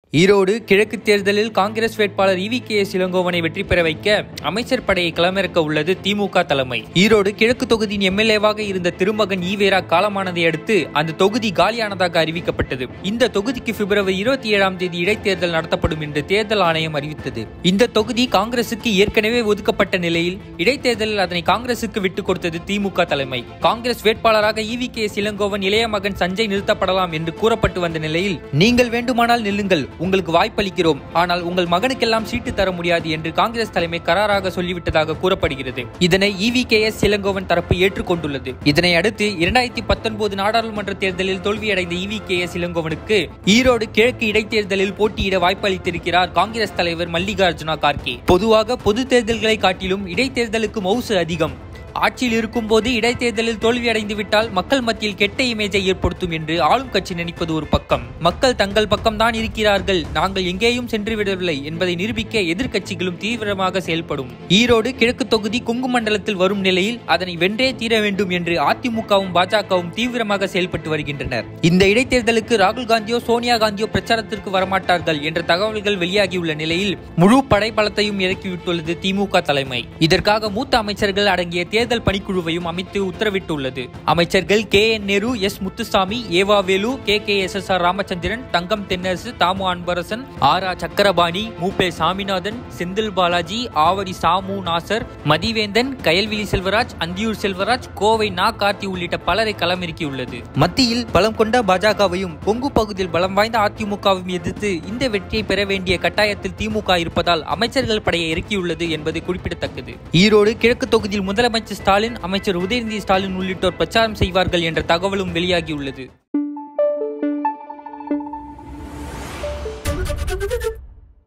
ஈரோடு கிழக்கு தேர்தலில் காங்கிரஸ் வேட்பாளர் இவி கே எஸ் இளங்கோவனை வெற்றி பெற வைக்க அமைச்சர் படையை களமிறக்க உள்ளது திமுக தலைமை ஈரோடு கிழக்கு தொகுதியின் எம்எல்ஏவாக இருந்த திருமகன் ஈவேரா காலமானதை அடுத்து அந்த தொகுதி காலியானதாக அறிவிக்கப்பட்டது இந்த தொகுதிக்கு பிப்ரவரி இருபத்தி ஏழாம் தேதி இடைத்தேர்தல் நடத்தப்படும் என்று தேர்தல் ஆணையம் அறிவித்தது இந்த தொகுதி காங்கிரசுக்கு ஏற்கனவே ஒதுக்கப்பட்ட நிலையில் இடைத்தேர்தலில் அதனை காங்கிரசுக்கு விட்டுக் கொடுத்தது திமுக தலைமை காங்கிரஸ் வேட்பாளராக இவி கே எஸ் இளங்கோவன் இளைய மகன் சஞ்சய் நிறுத்தப்படலாம் என்று கூறப்பட்டு வந்த நிலையில் நீங்கள் வேண்டுமானால் நில்லுங்கள் உங்களுக்கு வாய்ப்பளிக்கிறோம் ஆனால் உங்கள் மகனுக்கெல்லாம் சீட்டு தர முடியாது என்று காங்கிரஸ் தலைமை கராராக சொல்லிவிட்டதாக கூறப்படுகிறது இதனை இவி கே எஸ் இளங்கோவன் தரப்பு ஏற்றுக்கொண்டுள்ளது இதனை அடுத்து இரண்டாயிரத்தி பத்தொன்பது நாடாளுமன்ற தேர்தலில் தோல்வியடைந்த இவி கே எஸ் இளங்கோவனுக்கு ஈரோடு கிழக்கு இடைத்தேர்தலில் போட்டியிட வாய்ப்பளித்திருக்கிறார் காங்கிரஸ் தலைவர் மல்லிகார்ஜுனா கார்கே பொதுவாக பொது தேர்தல்களை காட்டிலும் இடைத்தேர்தலுக்கு மவுசு அதிகம் ஆட்சியில் இருக்கும்போது இடைத்தேர்தலில் தோல்வியடைந்து விட்டால் மக்கள் மத்தியில் கெட்ட இமேஜை ஏற்படுத்தும் என்று ஆளும் கட்சி நினைப்பது ஒரு பக்கம் மக்கள் தங்கள் பக்கம்தான் இருக்கிறார்கள் நாங்கள் எங்கேயும் சென்று விடவில்லை என்பதை நிரூபிக்க எதிர்க்கட்சிகளும் தீவிரமாக செயல்படும் ஈரோடு கிழக்கு தொகுதி குங்கு மண்டலத்தில் வரும் நிலையில் அதனை வென்றே தீர வேண்டும் என்று அதிமுகவும் பாஜகவும் தீவிரமாக செயல்பட்டு வருகின்றனர் இந்த இடைத்தேர்தலுக்கு ராகுல் காந்தியோ சோனியா காந்தியோ பிரச்சாரத்திற்கு வரமாட்டார்கள் என்ற தகவல்கள் வெளியாகியுள்ள நிலையில் முழு படைபலத்தையும் இறக்கிவிட்டுள்ளது திமுக தலைமை இதற்காக மூத்த அமைச்சர்கள் அடங்கிய தேர்தல் பணிக்குழுவையும் அமைத்து உத்தரவிட்டுள்ளது அமைச்சர்கள் K N Nehru S Muthusamy E V Velu K K S S R Ramachandran Thangam Thennarasu Thamo Anbarasan R ஆ சக்கரபாணி மூப்பே சாமிநாதன் செந்தில் பாலாஜி ஆவடி சாமு நாசர் மதிவேந்தன் கயல்விழி செல்வராஜ் அந்தியூர் செல்வராஜ் கோவை நா கார்த்தி உள்ளிட்ட பலரை களமிறக்கியுள்ளது மத்தியில் பலம் கொண்ட பாஜகவையும் கொங்கு பகுதியில் பலம் வாய்ந்த அதிமுகவையும் எதிர்த்து இந்த வெற்றியை பெற வேண்டிய கட்டாயத்தில் திமுக இருப்பதால் அமைச்சர்கள் படையை இறக்கியுள்ளது என்பது குறிப்பிடத்தக்கது ஈரோடு கிழக்கு தொகுதியில் முதலமைச்சர் ஸ்டாலின் அமைச்சர் உதயநிதி ஸ்டாலின் உள்ளிட்டோர் பிரச்சாரம் செய்வார்கள் என்ற தகவலும் வெளியாகியுள்ளது